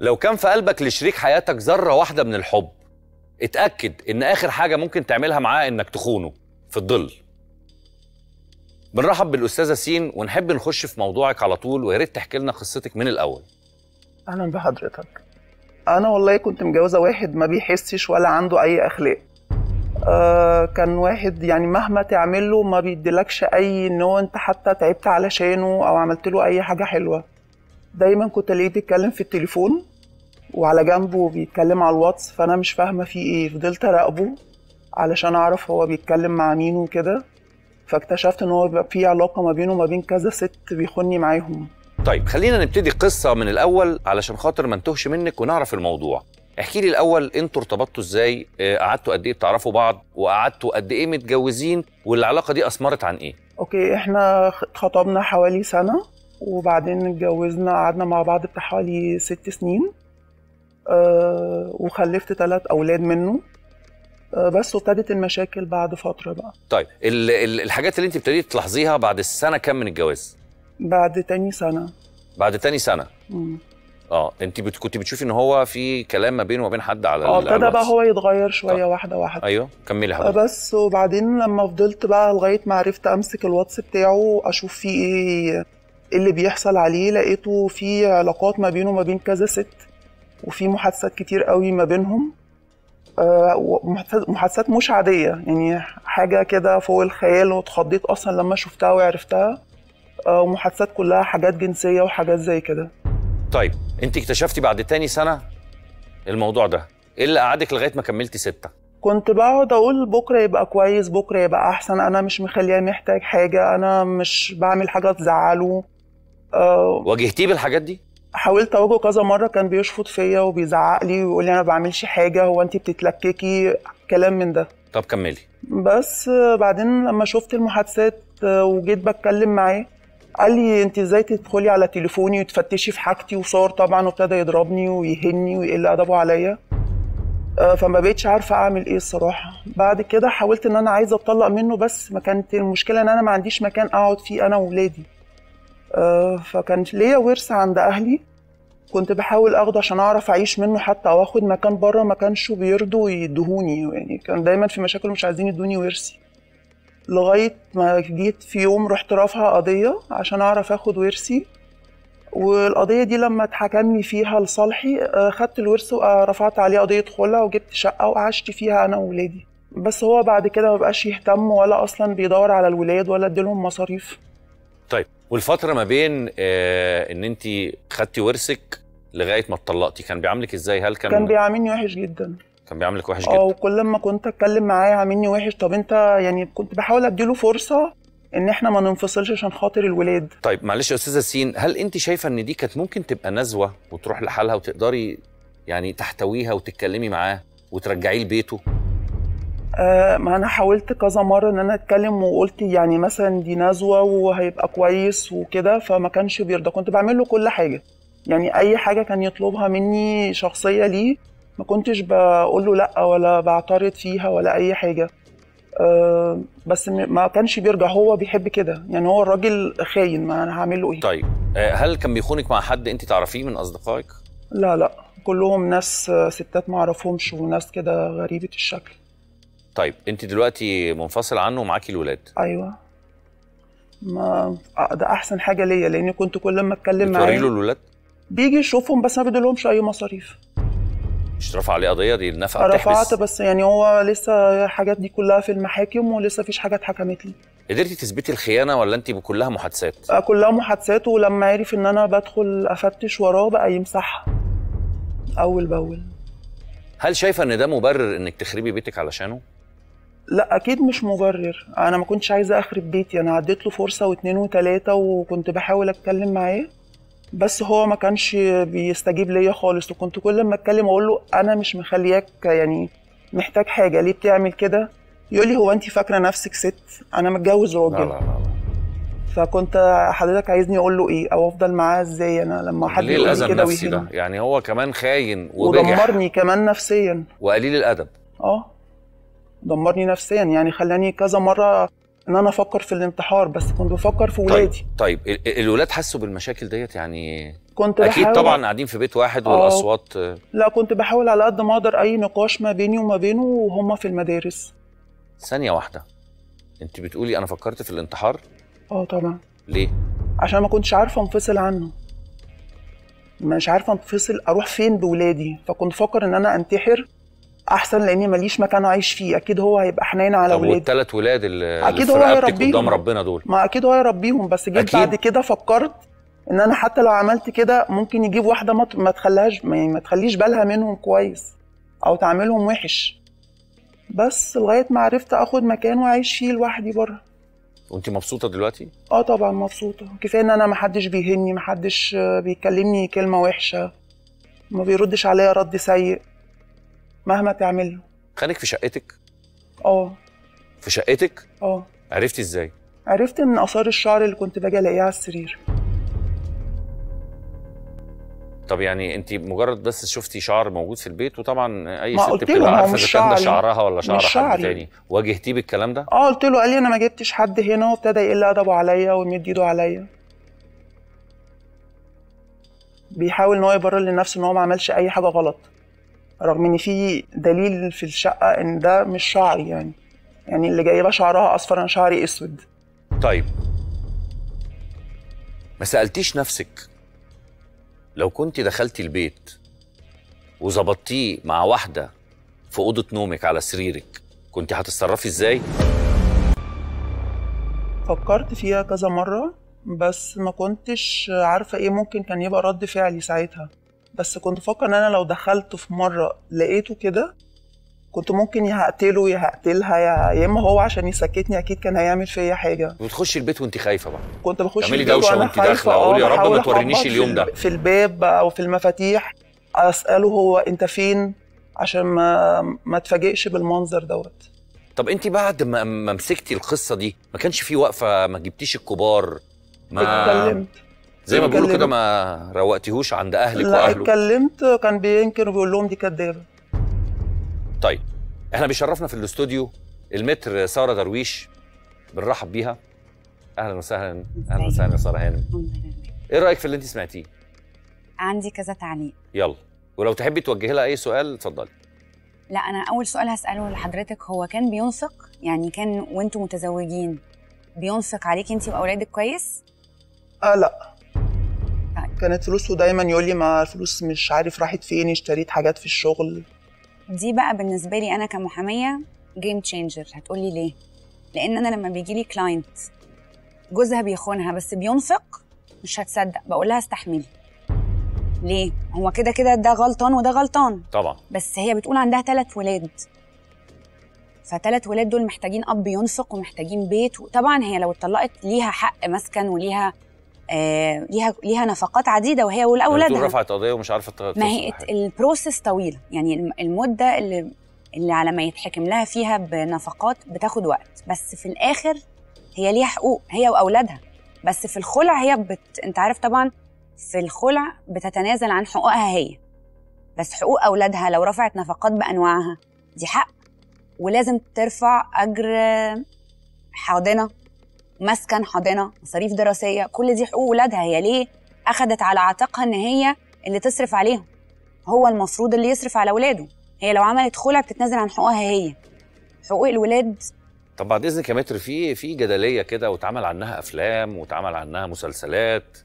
لو كان في قلبك لشريك حياتك ذره واحده من الحب اتاكد ان اخر حاجه ممكن تعملها معاه انك تخونه في الظل بنرحب بالاستاذه سين ونحب نخش في موضوعك على طول ويا ريت تحكي لنا قصتك من الاول اهلا بحضرتك انا والله كنت متجوزه واحد ما بيحسش ولا عنده اي اخلاق آه كان واحد يعني مهما تعمل له ما بيديلكش اي ان هو انت حتى تعبت علشانه او عملت له اي حاجه حلوه دايما كنت الاقيه بيتكلم في التليفون وعلى جنبه بيتكلم على الواتس فانا مش فاهمه فيه ايه فضلت اراقبه علشان اعرف هو بيتكلم مع مين وكده فاكتشفت ان هو بيبقى في علاقه ما بينه وما بين كذا ست بيخوني معاهم طيب خلينا نبتدي قصه من الاول علشان خاطر ما نتوهش منك ونعرف الموضوع احكي لي الاول انتوا ارتبطتوا ازاي آه، قعدتوا قد ايه بتعرفوا بعض وقعدتوا قد ايه متجوزين والعلاقه دي اثمرت عن ايه اوكي احنا اتخطبنا حوالي سنة وبعدين اتجوزنا قعدنا مع بعض بتاع حوالي ست سنين أه وخلفت ثلاث اولاد منه أه بس وابتدت المشاكل بعد فترة بقى طيب ال- ال- الحاجات اللي انت ابتديت تلاحظيها بعد السنه كام من الجواز بعد تاني سنة بعد تاني سنه مم. اه انت بت... كنت بتشوفي ان هو في كلام ما بينه وبين حد على اه ال- على ابتدى بقى الواتس. هو يتغير شوية طب. واحدة واحدة ايوه كملي آه، حضرتك بس وبعدين لما فضلت بقى لغاية ما عرفت أمسك الواتس بتاعه أشوف فيه إيه إيه اللي بيحصل عليه لقيته في علاقات ما بينه وما بين كذا ست وفي محادثات كتير قوي ما بينهم آه، ومحادثات- محادثات مش عادية يعني حاجة كده فوق الخيال واتخضيت أصلا لما شفتها وعرفتها آه، ومحادثات كلها حاجات جنسية وحاجات زي كده طيب انت اكتشفتي بعد تاني سنه الموضوع ده ايه اللي قعدك لغايه ما كملتي سته كنت بقعد اقول بكره يبقى كويس بكره يبقى احسن انا مش مخليه محتاج حاجه انا مش بعمل حاجه تزعله أه واجهتيه بالحاجات دي حاولت اواجهه كذا مره كان بيشفط فيا وبيزعق لي ويقول لي انا ما بعملش حاجه هو انت بتتلككي كلام من ده طب كملي بس آه، بعدين لما شفت المحادثات آه، وجيت بتكلم معاه قال لي انت ازاي تدخلي على تليفوني وتفتشي في حاجتي وصور طبعا وابتدى يضربني ويهني ويقل ادبه عليا آه، فما بقتش عارفه اعمل ايه الصراحه بعد كده حاولت ان انا عايزه اتطلق منه بس ما كانت المشكله ان انا ما عنديش مكان اقعد فيه انا وولادي آه، فكان ليا ورث عند اهلي كنت بحاول اخده عشان اعرف اعيش منه حتى او اخد مكان بره ما كانش بيرضوا يدهوني يعني كان دايما في مشاكل مش عايزين يدوني ورثي لغايه ما جيت في يوم رحت رافعه قضيه عشان اعرف اخد ورثي والقضيه دي لما اتحكم لي فيها لصالحي آه، خدت الورث ورفعت عليه قضيه خلع وجبت شقه وعشت فيها انا وولادي بس هو بعد كده مبقاش يهتم ولا اصلا بيدور على الولاد ولا اديلهم مصاريف طيب والفتره ما بين آه ان انت خدتي ورثك لغايه ما اتطلقتي كان بيعاملك ازاي هل كان كان بيعاملني وحش جدا كان بيعاملك وحش اه جدا وكل ما كنت اتكلم معاه عاملني وحش طب انت يعني كنت بحاول اديله فرصه ان احنا ما ننفصلش عشان خاطر الولاد طيب معلش يا استاذه سين هل انت شايفه ان دي كانت ممكن تبقى نزوه وتروح لحالها وتقدري يعني تحتويها وتتكلمي معاه وترجعيه لبيته آه ما انا حاولت كذا مره ان انا اتكلم وقلت يعني مثلا دي نزوه وهيبقى كويس وكده فما كانش بيرضى كنت بعمل له كل حاجه يعني اي حاجه كان يطلبها مني شخصيه ليه ما كنتش بقول له لا ولا بعترض فيها ولا اي حاجه آه بس م- ما كانش بيرجع هو بيحب كده يعني هو الراجل خاين ما انا هعمل له ايه طيب آه هل كان بيخونك مع حد انت تعرفيه من اصدقائك لا لا كلهم ناس آه، ستات ما اعرفهمش وناس كده غريبه الشكل طيب انت دلوقتي منفصل عنه ومعاكي الولاد ايوه ما آه، ده احسن حاجه ليا لاني كنت كل ما اتكلم بتوري له معاه الولاد بيجي يشوفهم بس ما بديلهمش اي مصاريف مش رفع عليه قضيه دي النفقه رفعت بتحبس بس يعني هو لسه الحاجات دي كلها في المحاكم ولسه فيش حاجه اتحكمت لي قدرتي تثبتي الخيانه ولا انت كلها محادثات آه، كلها محادثات ولما عرف ان انا بدخل افتش وراه بقى يمسحها اول باول هل شايفه ان ده مبرر انك تخربي بيتك علشانه لا اكيد مش مبرر انا ما كنتش عايزه اخرب بيتي انا عديت له فرصه واتنين وتلاته وكنت بحاول اتكلم معاه بس هو ما كانش بيستجيب ليا خالص وكنت كل ما اتكلم اقول له انا مش مخلياك يعني محتاج حاجه ليه بتعمل كده يقول لي هو انت فاكره نفسك ست انا متجوز لا راجل لا لا, لا. فكنت حضرتك عايزني اقول له ايه او افضل معاه ازاي انا لما حد ليه يقول الاذى لي كده النفسي ده ويهين يعني هو كمان خاين وبجح ودمرني كمان نفسيا وقليل الادب اه دمرني نفسيا يعني خلاني كذا مره ان انا افكر في الانتحار بس كنت بفكر في طيب ولادي طيب ال- ال- الولاد حسوا بالمشاكل ديت يعني كنت اكيد بحاول طبعا قاعدين في بيت واحد آه. والاصوات آه، لا كنت بحاول على قد ما اقدر اي نقاش ما بيني وما بينه وهما في المدارس ثانيه واحده انت بتقولي انا فكرت في الانتحار اه طبعا ليه عشان ما كنتش عارفه انفصل عنه مش عارفه انفصل اروح فين بولادي فكنت فاكر ان انا انتحر احسن لاني ماليش مكان اعيش فيه اكيد هو هيبقى حنين على طب ولادي والثلاث ولاد اللي أكيد اللي هو في رقبتك هيربيهم. قدام ربنا دول ما اكيد هو يربيهم بس جيت أكيد. بعد كده فكرت ان انا حتى لو عملت كده ممكن يجيب واحده ما ما تخليهاش ما ما تخليش بالها منهم كويس او تعاملهم وحش بس لغايه ما عرفت اخد مكان واعيش فيه لوحدي بره وانت مبسوطه دلوقتي اه طبعا مبسوطه كفايه ان انا محدش بيهني محدش آه، بيكلمني كلمه وحشه ما بيردش عليا رد سيء مهما تعمل خانك في شقتك اه في شقتك اه عرفتي ازاي عرفت ان اثار الشعر اللي كنت باجي الاقيها على السرير طب يعني انت مجرد بس شفتي شعر موجود في البيت وطبعا اي ما ست قلت بتبقى له، ما هو عارفه مش اذا كان ده شعري. شعرها ولا شعر مش حد شعري. تاني واجهتيه بالكلام ده اه قلت له قال لي انا ما جبتش حد هنا وابتدى يقل ادبه عليا ويمد ايده عليا بيحاول ان هو يبرر لنفسه ان هو ما عملش اي حاجه غلط رغم ان في دليل في الشقه ان ده مش شعري يعني يعني اللي جايبه شعرها اصفر انا شعري اسود طيب ما سالتيش نفسك لو كنت دخلتي البيت وظبطتيه مع واحده في اوضه نومك على سريرك كنت هتتصرفي ازاي فكرت فيها كذا مره بس ما كنتش عارفه ايه ممكن كان يبقى رد فعلي ساعتها بس كنت فاكره ان انا لو دخلت في مره لقيته كده كنت ممكن يا هقتله يا هقتلها يا يا اما هو عشان يسكتني اكيد كان هيعمل فيا حاجه وتخشي البيت وانت خايفه بقى كنت بخش تعملي البيت دوشة وأنا وأنت خايفة، داخلة، آه، أقول يا رب بحاول ما تورينيش أخبط في اليوم ده. ال- في الباب او في المفاتيح اساله هو انت فين عشان ما ما اتفاجئش بالمنظر دوت طب انت بعد ما ما مسكتي القصه دي ما كانش في وقفه ما جبتيش الكبار ما اتكلمت زي ما بيقولوا كده اتكلمت. ما روقتيهوش عند اهلك لا واهله اتكلمت كان بينكر وبيقول لهم دي كدابه طيب احنا بيشرفنا في الاستوديو المتر ساره درويش بنرحب بيها اهلا وسهلا اهلا وسهلا يا ساره هانم الحمد لله ايه رايك في اللي انت سمعتيه عندي كذا تعليق يلا ولو تحبي توجهي لها اي سؤال اتفضلي لا انا اول سؤال هساله لحضرتك هو كان بينفق يعني كان وانتم متزوجين بينفق عليك انت واولادك كويس اه لا طيب. كانت فلوسه دايما يقول لي ما الفلوس مش عارف راحت فين اشتريت حاجات في الشغل دي بقى بالنسبه لي انا كمحاميه جيم تشينجر هتقولي ليه لان انا لما بيجي لي كلاينت جوزها بيخونها بس بينفق مش هتصدق بقول لها استحملي ليه هو كده كده ده غلطان وده غلطان طبعا بس هي بتقول عندها ثلاث ولاد فثلاث ولاد دول محتاجين اب ينفق ومحتاجين بيت وطبعا هي لو اتطلقت ليها حق مسكن وليها آه ليها ليها نفقات عديده وهي بتقول والاولادها رفعت قضيه ومش عارفه ت- ما هي توصل لحاجة. البروسيس طويله يعني الم- المده اللي اللي على ما يتحكم لها فيها بنفقات بتاخد وقت بس في الاخر هي ليها حقوق هي واولادها بس في الخلع هي بت... انت عارف طبعا في الخلع بتتنازل عن حقوقها هي بس حقوق اولادها لو رفعت نفقات بانواعها دي حق ولازم ترفع اجر حاضنه مسكن حاضنه مصاريف دراسيه كل دي حقوق ولادها هي ليه اخذت على عاتقها ان هي اللي تصرف عليهم هو المفروض اللي يصرف على اولاده هي لو عملت خلع بتتنازل عن حقوقها هي حقوق الولاد طب بعد اذنك يا متر في في جدليه كده واتعمل عنها افلام واتعمل عنها مسلسلات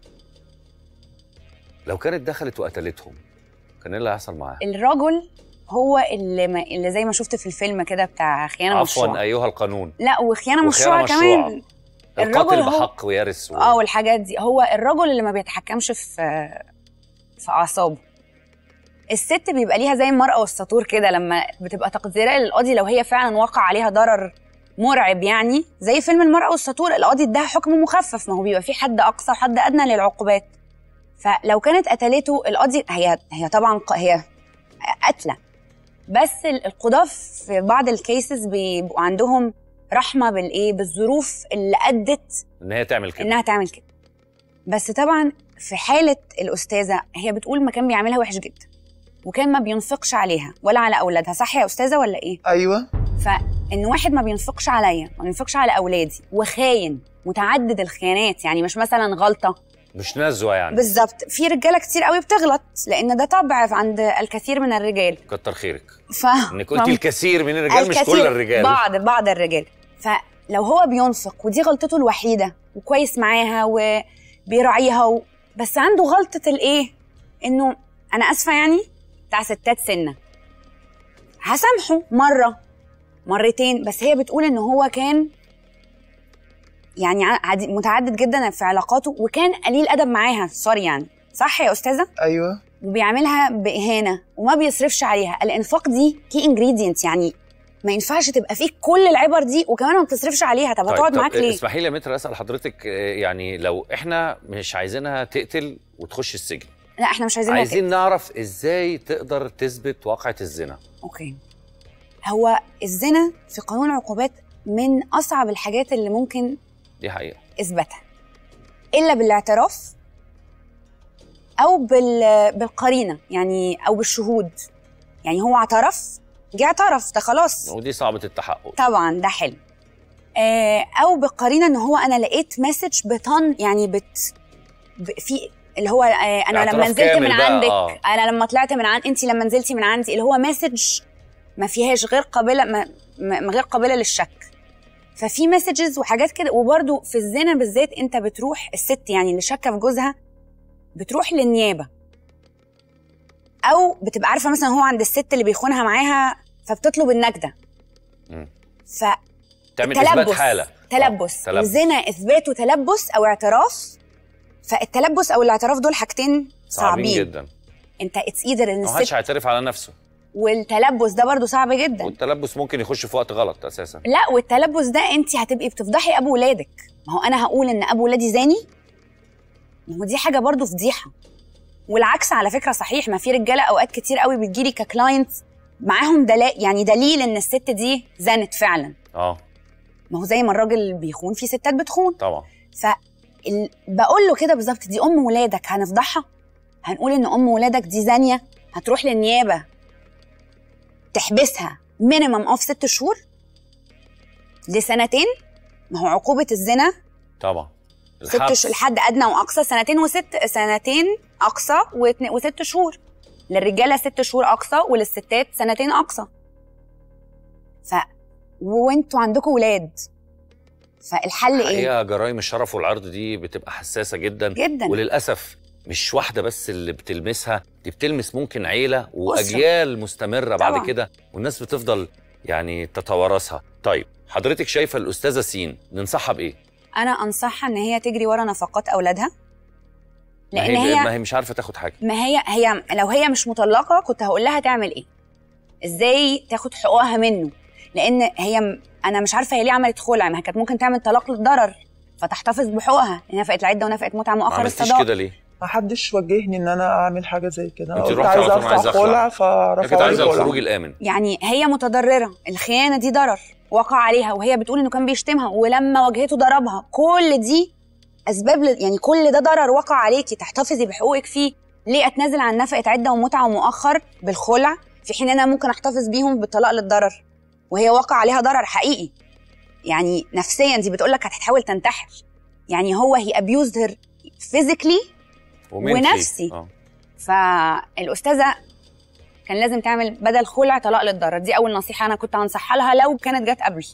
لو كانت دخلت وقتلتهم كان ايه اللي هيحصل معاها الرجل هو اللي, ما اللي زي ما شفت في الفيلم كده بتاع خيانه عفوا مشروعه ايها القانون لا وخيانه وخيانة مشروعه كمان مشروعة. الرجل القاتل هو- بحق ويرث و... اه والحاجات دي هو الرجل اللي ما بيتحكمش في في اعصابه الست بيبقى ليها زي المرأة والسطور كده لما بتبقى تقديرها للقاضي لو هي فعلا وقع عليها ضرر مرعب يعني زي فيلم المرأة والسطور القاضي اداها حكم مخفف ما هو بيبقى في حد أقصى وحد أدنى للعقوبات فلو كانت قتلته القاضي هي هي طبعا ق- هي قتلة بس ال- القضاة في بعض الكيسز بيبقوا عندهم رحمة بالإيه بالظروف اللي أدت ان هي تعمل كده انها تعمل كده بس طبعا في حاله الاستاذه هي بتقول ما كان بيعملها وحش جدا وكان ما بينفقش عليها ولا على اولادها صح يا استاذه ولا ايه ايوه فان واحد ما بينفقش عليا ما بينفقش على اولادي وخاين متعدد الخيانات يعني مش مثلا غلطه مش نزوه يعني بالظبط في رجاله كتير قوي بتغلط لان ده طبع عند الكثير من الرجال كتر خيرك ف انك قلتي الكثير من الرجال مش كل الكثير- الرجال بعض بعض الرجال فلو هو بينفق ودي غلطته الوحيده وكويس معاها وبيراعيها و... بس عنده غلطه الايه انه انا اسفه يعني بتاع ستات سنه هسامحه مره مرتين بس هي بتقول ان هو كان يعني ع- عدي- متعدد جدا في علاقاته وكان قليل ادب معاها سوري يعني صح يا استاذه ايوه وبيعملها باهانه وما بيصرفش عليها الانفاق دي كي انجريدينت يعني ما ينفعش تبقى فيك كل العبر دي وكمان ما بتصرفش عليها طب هتقعد معاك ليه اسمحي لي يا متر اسال حضرتك آه، يعني لو احنا مش عايزينها تقتل وتخش السجن لا احنا مش عايزين عايزين نعرف ازاي تقدر تثبت واقعة الزنا اوكي هو الزنا في قانون العقوبات من اصعب الحاجات اللي ممكن دي حقيقة اثباتها الا بالاعتراف او بال... بالقرينه يعني او بالشهود يعني هو اعترف جه اعترف ده خلاص ودي صعبة التحقق طبعا ده حلو آه، او بالقرينه ان هو انا لقيت مسج بطن يعني بت ب- في اللي هو آه، انا لما اعتراف نزلت كامل من بقى، عندك آه. انا لما طلعت من عند انت لما نزلتي من عندي اللي هو مسج ما فيهاش غير قابله ما ما- غير قابله للشك ففي مسجز وحاجات كده وبرده في الزنا بالذات انت بتروح الست يعني اللي شاكه في جوزها بتروح للنيابه او بتبقى عارفه مثلا هو عند الست اللي بيخونها معاها فبتطلب النجده مم. ف تعمل اثبات تلبس حالة تلبس آه، تلبس الزنا اثباته تلبس او اعتراف فالتلبس او الاعتراف دول حاجتين صعبين صعبين, جدا انت اتس ايذر ان ما حدش الست هيعترف على نفسه والتلبس ده برضو صعب جدا والتلبس ممكن يخش في وقت غلط اساسا لا والتلبس ده انت هتبقي بتفضحي ابو ولادك ما هو انا هقول ان ابو ولادي زاني ما هو دي حاجه برضو فضيحه والعكس على فكره صحيح ما في رجاله اوقات كتير قوي بتجيلي ككلاينت معاهم دلائل يعني دليل ان الست دي زنت فعلا اه ما هو زي ما الراجل بيخون في ستات بتخون طبعا ف ال- بقول له كده بالظبط دي ام ولادك هنفضحها هنقول ان ام ولادك دي زانيه هتروح للنيابه تحبسها مينيمم اوف ست شهور لسنتين ما هو عقوبه الزنا طبعا ست الحبس. ش... الحد ادنى واقصى سنتين وست سنتين اقصى واتن... وست شهور للرجاله ست شهور اقصى وللستات سنتين اقصى ف وانتوا عندكم ولاد فالحل ايه الحقيقه جرائم الشرف والعرض دي بتبقى حساسه جدا جدا وللاسف مش واحده بس اللي بتلمسها دي بتلمس ممكن عيله واجيال مستمره بعد طبعاً. كده والناس بتفضل يعني تتوارثها طيب حضرتك شايفه الاستاذه سين ننصحها بايه انا انصحها ان هي تجري ورا نفقات اولادها ما لان هي, هي ما هي مش عارفه تاخد حاجه ما هي هي لو هي مش مطلقه كنت هقول لها تعمل ايه ازاي تاخد حقوقها منه لان هي م- انا مش عارفه هي ليه عملت خلع ما هي كانت ممكن تعمل طلاق للضرر فتحتفظ بحقوقها نفقه العده ونفقه متعه ما مؤخر عملتيش الصداق كده ليه ما حدش وجهني ان انا اعمل حاجه زي كده انا أنت قلت رحتي عايزه على طول عايزة ارفع أخلع. خلع هي كانت فرفعوا عايزه لي الخروج خلع الامن يعني هي متضرره الخيانه دي ضرر وقع عليها وهي بتقول انه كان بيشتمها ولما واجهته ضربها كل دي اسباب ل... يعني كل ده ضرر وقع عليكي تحتفظي بحقوقك فيه ليه اتنازل عن نفقه عده ومتعه ومؤخر بالخلع في حين ان انا ممكن احتفظ بيهم بالطلاق للضرر وهي وقع عليها ضرر حقيقي يعني نفسيا دي بتقول لك هتحاول تنتحر يعني هو هي abused her physically ومنتلي. ونفسي. آه. فالاستاذه كان لازم تعمل بدل خلع طلاق للضرر دي اول نصيحه انا كنت هنصحها لها لو كانت جت قبلي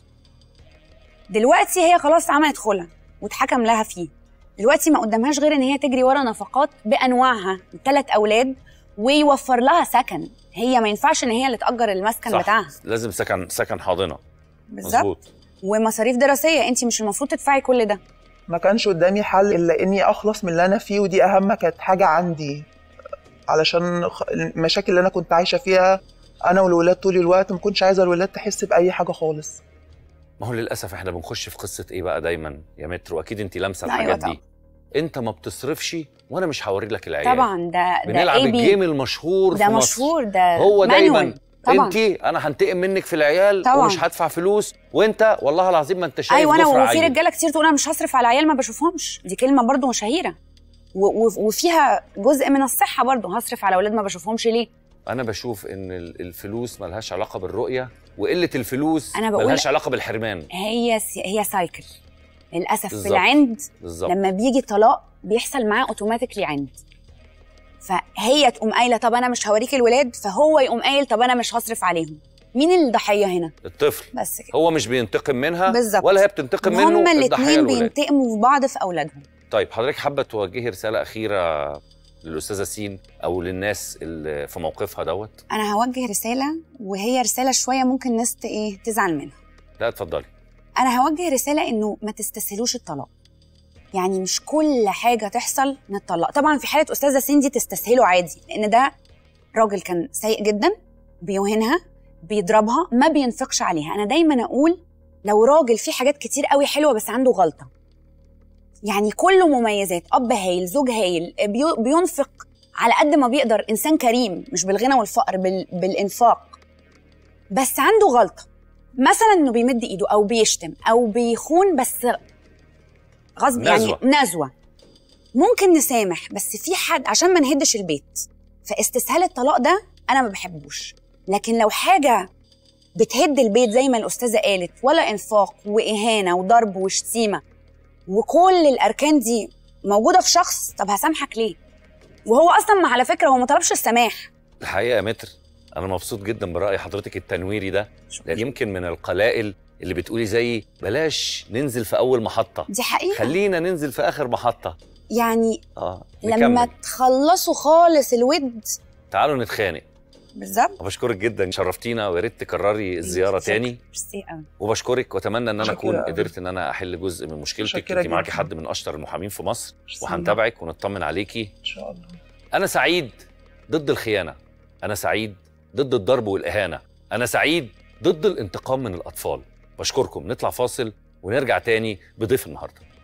دلوقتي هي خلاص عملت خلع واتحكم لها فيه دلوقتي ما قدامهاش غير ان هي تجري ورا نفقات بانواعها ثلاث اولاد ويوفر لها سكن هي ما ينفعش ان هي اللي تاجر المسكن صح. بتاعها لازم سكن سكن حاضنه بالظبط مظبوط ومصاريف دراسيه انت مش المفروض تدفعي كل ده ما كانش قدامي حل الا اني اخلص من اللي انا فيه ودي اهم كانت حاجه عندي علشان خ- المشاكل اللي انا كنت عايشه فيها انا والولاد طول الوقت ما كنتش عايزه الولاد تحس باي حاجه خالص ما هو للاسف احنا بنخش في قصه ايه بقى دايما يا متر واكيد انت لامسه أيوة الحاجات طبعا. دي انت ما بتصرفش وانا مش هوري لك العيال طبعا ده ده بنلعب AB. الجيم المشهور ده في مصر مشهور ده هو manual. دايما طبعا انت انا هنتقم منك في العيال طبعا. ومش هدفع فلوس وانت والله العظيم ما انت شايف ايوه انا ضفر وفي عيل. رجاله كتير تقول انا مش هصرف على عيال ما بشوفهمش دي كلمه برضو شهيره و- و- وفيها جزء من الصحه برضو هصرف على اولاد ما بشوفهمش ليه انا بشوف ان ال- الفلوس ملهاش علاقه بالرؤيه وقله الفلوس أنا بقول- ملهاش علاقه بالحرمان هي س- هي سايكل للاسف في بالظبط. العند بالظبط لما بيجي طلاق بيحصل معاه اوتوماتيكلي عند فهي تقوم قايله طب انا مش هوريك الولاد فهو يقوم قايل طب انا مش هصرف عليهم مين الضحيه هنا الطفل بس كده هو مش بينتقم منها بالظبط. ولا هي بتنتقم منه هما الضحيه الاثنين الولاد بينتقموا في بعض في اولادهم طيب حضرتك حابه توجهي رساله اخيره للاستاذه سين او للناس اللي في موقفها دوت انا هوجه رساله وهي رساله شويه ممكن ناس ت- ايه تزعل منها لا اتفضلي انا هوجه رساله انه ما تستسهلوش الطلاق يعني مش كل حاجه تحصل نتطلق طبعا في حاله استاذه سيندي تستسهله عادي لان ده راجل كان سيء جدا بيوهنها بيضربها ما بينفقش عليها انا دايما اقول لو راجل فيه حاجات كتير قوي حلوه بس عنده غلطه يعني كله مميزات اب هايل زوج هايل بيو- بينفق على قد ما بيقدر انسان كريم مش بالغنى والفقر بال... بالانفاق بس عنده غلطه مثلا انه بيمد ايده او بيشتم او بيخون بس غصب نزوة. يعني نزوه ممكن نسامح بس في حد عشان ما نهدش البيت فاستسهال الطلاق ده انا ما بحبوش لكن لو حاجه بتهد البيت زي ما الاستاذه قالت ولا انفاق واهانه وضرب وشتيمه وكل الاركان دي موجوده في شخص طب هسامحك ليه وهو اصلا ما على فكره هو ما طلبش السماح الحقيقه يا متر انا مبسوط جدا براي حضرتك التنويري ده لان يمكن من القلائل اللي بتقولي زي بلاش ننزل في اول محطه دي حقيقه خلينا ننزل في اخر محطه يعني اه لما نكمل. تخلصوا خالص الود تعالوا نتخانق بالظبط وبشكرك جدا شرفتينا ويا ريت تكرري الزياره شكراً. تاني ميرسي قوي وبشكرك واتمنى ان انا اكون شكرا أوي. قدرت ان انا احل جزء من مشكلتك شكرا انت معاكي جداً. حد من اشطر المحامين في مصر ميرسي. وهنتابعك ونطمن عليكي ان شاء الله انا سعيد ضد الخيانه انا سعيد ضد الضرب والاهانه انا سعيد ضد الانتقام من الاطفال بشكركم نطلع فاصل ونرجع تاني بضيف النهارده